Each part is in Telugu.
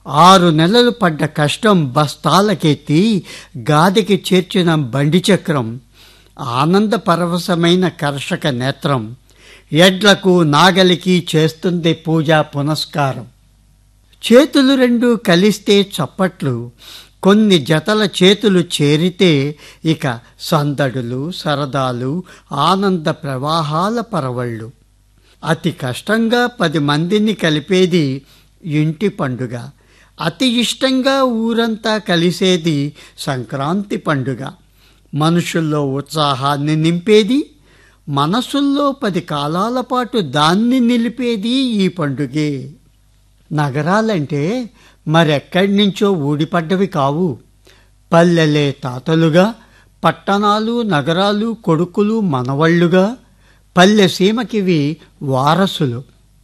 ఆరు నెలలు పడ్డ కష్టం బస్తాలకెత్తి గాదికి చేర్చిన బండి చక్రం ఆనంద పరవశమైన కర్షక నేత్రం ఎడ్లకు నాగలికి చేస్తుంది పూజా పునస్కారం చేతులు రెండు కలిస్తే చప్పట్లు కొన్ని జతల చేతులు చేరితే ఇక సందడులు సరదాలు ఆనంద ప్రవాహాల పరవళ్ళు అతి కష్టంగా పది మందిని కలిపేది ఇంటి పండుగ అతి ఇష్టంగా ఊరంతా కలిసేది సంక్రాంతి పండుగ మనుషుల్లో ఉత్సాహాన్ని నింపేది మనసుల్లో పది కాలాల పాటు దాన్ని నిలిపేది ఈ పండుగే నగరాలంటే మరెక్కడి నుంచో ఊడిపడ్డవి కావు పల్లెలే తాతలుగా పట్టణాలు నగరాలు కొడుకులు మనవళ్ళుగా పల్లె సీమకివి వారసులు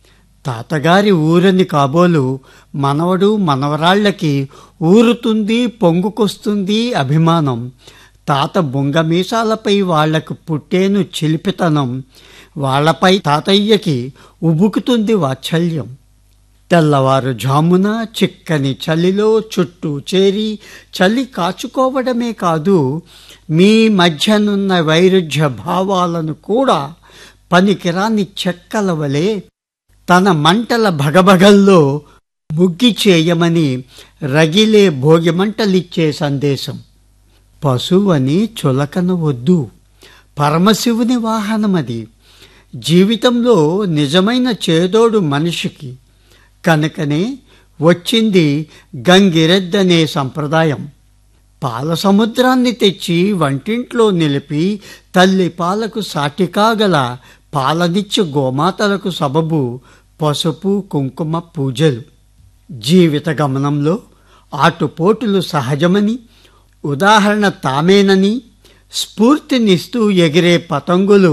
తాతగారి ఊరని కాబోలు మనవడు మనవరాళ్ళకి ఊరుతుంది పొంగుకొస్తుంది అభిమానం తాత బొంగమీసాలపై వాళ్లకు పుట్టేను చిలిపితనం వాళ్లపై తాతయ్యకి ఉబుకుతుంది వాత్సల్యం తెల్లవారు జామున చిక్కని చలిలో చుట్టూ చేరి చలి కాచుకోవడమే కాదు మీ మధ్యనున్న వైరుధ్య భావాలను కూడా పనికిరాని చెక్కల వలె తన మంటల భగభగల్లో ముగ్గి చేయమని రగిలే భోగిమంటలిచ్చే సందేశం పశువని చులకన వద్దు పరమశివుని వాహనమది జీవితంలో నిజమైన చేదోడు మనిషికి కనుకనే వచ్చింది గంగిరెద్దనే సంప్రదాయం పాల సముద్రాన్ని తెచ్చి వంటింట్లో నిలిపి తల్లి పాలకు సాటి కాగల పాలనిచ్చు గోమాతలకు సబబు పసుపు కుంకుమ పూజలు జీవిత గమనంలో ఆటుపోటులు సహజమని ఉదాహరణ తామేనని స్ఫూర్తినిస్తూ ఎగిరే పతంగులు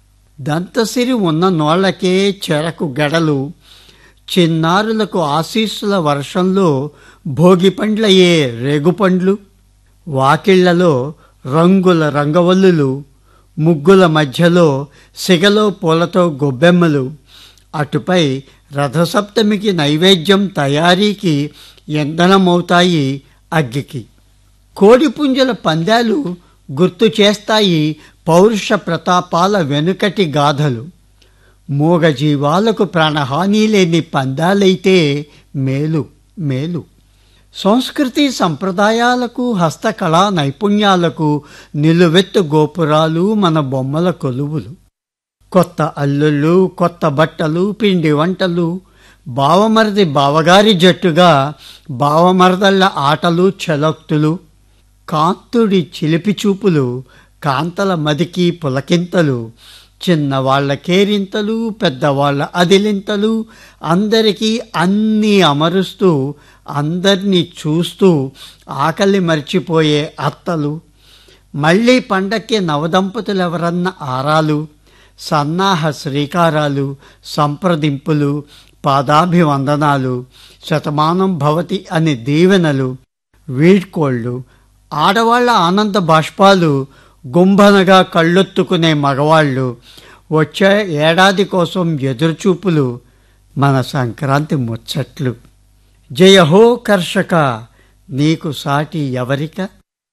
దంతసిరి ఉన్న నోళ్లకే చెరకు గడలు చిన్నారులకు ఆశీస్సుల వర్షంలో భోగిపండ్లయ్యే రేగుపండ్లు వాకిళ్లలో రంగుల రంగవల్లులు ముగ్గుల మధ్యలో సిగలో పూలతో గొబ్బెమ్మలు అటుపై రథసప్తమికి నైవేద్యం తయారీకి ఇంధనమవుతాయి అగ్గికి కోడిపుంజల పందాలు గుర్తు చేస్తాయి పౌరుష ప్రతాపాల వెనుకటి గాథలు మూగజీవాలకు ప్రాణహాని లేని పందాలైతే మేలు మేలు సంస్కృతి సంప్రదాయాలకు హస్తకళా నైపుణ్యాలకు నిలువెత్తు గోపురాలు మన బొమ్మల కొలువులు కొత్త అల్లుళ్ళు కొత్త బట్టలు పిండి వంటలు బావమరది బావగారి జట్టుగా బావమరదళ్ళ ఆటలు చలోక్తులు కాంతుడి చిలిపి చూపులు కాంతల మదికి పులకింతలు చిన్నవాళ్ల కేరింతలు పెద్దవాళ్ల అదిలింతలు అందరికీ అన్నీ అమరుస్తూ అందరినీ చూస్తూ ఆకలి మర్చిపోయే అత్తలు మళ్ళీ పండక్కి నవదంపతులెవరన్న ఆరాలు సన్నాహ శ్రీకారాలు సంప్రదింపులు పాదాభివందనాలు శతమానం భవతి అని దీవెనలు వీడ్కోళ్ళు ఆడవాళ్ల ఆనంద బాష్పాలు గుంభనగా కళ్ళొత్తుకునే మగవాళ్ళు వచ్చే ఏడాది కోసం ఎదురుచూపులు మన సంక్రాంతి ముచ్చట్లు జయహో కర్షక నీకు సాటి ఎవరిక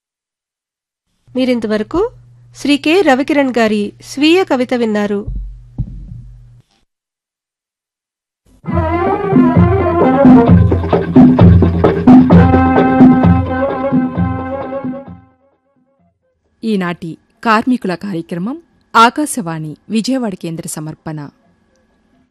మీరింతవరకు శ్రీ కె రవికిరణ్ గారి స్వీయ కవిత విన్నారు ఈనాటి కార్మికుల కార్యక్రమం ఆకాశవాణి విజయవాడ కేంద్ర సమర్పణ